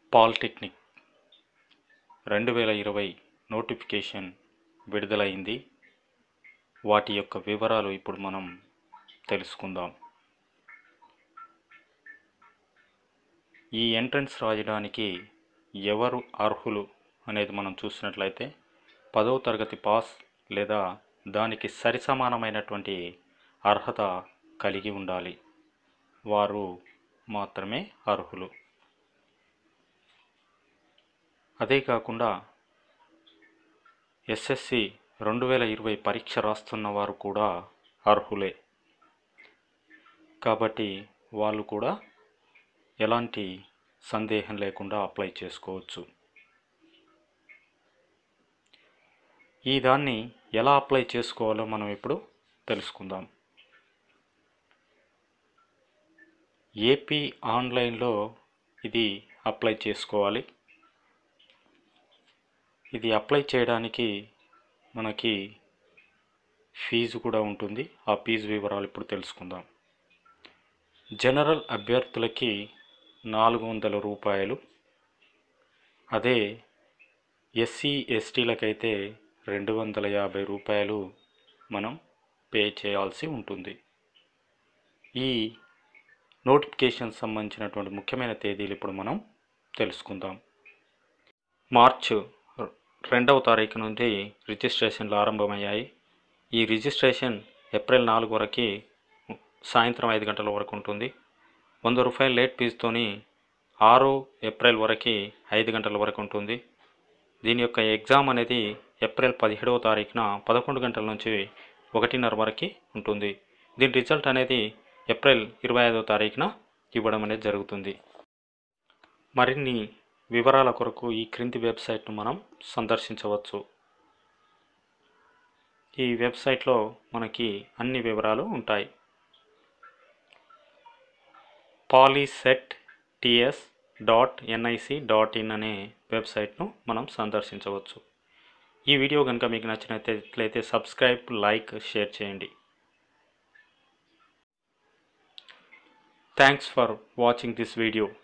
polytechnic రెండు వేల ఇరవై నోటిఫికేషన్ విడుదలైంది వాటి యొక్క వివరాలు ఇప్పుడు మనం తెలుసుకుందాం ఈ ఎంట్రన్స్ రాయడానికి ఎవరు అర్హులు అనేది మనం చూసినట్లయితే పదవ తరగతి పాస్ లేదా దానికి సరిసమానమైనటువంటి అర్హత కలిగి ఉండాలి వారు మాత్రమే అర్హులు అదే కాకుండా ఎస్ఎస్సి రెండు వేల ఇరవై పరీక్ష రాస్తున్న వారు కూడా అర్హులే కాబట్టి వాళ్ళు కూడా ఎలాంటి సందేహం లేకుండా అప్లై చేసుకోవచ్చు ఈ దాన్ని ఎలా అప్లై చేసుకోవాలో మనం ఇప్పుడు తెలుసుకుందాం ఏపీ ఆన్లైన్లో ఇది అప్లై చేసుకోవాలి ఇది అప్లై చేయడానికి మనకి ఫీజు కూడా ఉంటుంది ఆ ఫీజు వివరాలు ఇప్పుడు తెలుసుకుందాం జనరల్ అభ్యర్థులకి నాలుగు వందల రూపాయలు అదే ఎస్సీ ఎస్టీలకైతే రెండు వందల యాభై రూపాయలు మనం పే చేయాల్సి ఉంటుంది ఈ నోటిఫికేషన్ సంబంధించినటువంటి ముఖ్యమైన తేదీలు ఇప్పుడు మనం తెలుసుకుందాం మార్చ్ రెండవ తారీఖు నుండి రిజిస్ట్రేషన్లు ఆరంభమయ్యాయి ఈ రిజిస్ట్రేషన్ ఏప్రిల్ నాలుగు వరకు సాయంత్రం ఐదు గంటల వరకు ఉంటుంది వంద రూపాయల లేట్ ఫీజుతోని ఆరు ఏప్రిల్ వరకు ఐదు గంటల వరకు ఉంటుంది దీని యొక్క ఎగ్జామ్ అనేది ఏప్రిల్ పదిహేడవ తారీఖున పదకొండు గంటల నుంచి ఒకటిన్నర వరకు ఉంటుంది దీని రిజల్ట్ అనేది ఏప్రిల్ ఇరవై ఐదవ తారీఖున ఇవ్వడం అనేది జరుగుతుంది మరిన్ని వివరాల కొరకు ఈ క్రింది వెబ్సైట్ను మనం సందర్శించవచ్చు ఈ వెబ్సైట్లో మనకి అన్ని వివరాలు ఉంటాయి POLYCET TS dot NIC dot in అనే వెబ్సైట్ను మనం సందర్శించవచ్చు ఈ వీడియో కనుక మీకు నచ్చినట్లయితే సబ్స్క్రైబ్ లైక్ షేర్ చేయండి thanks for watching this video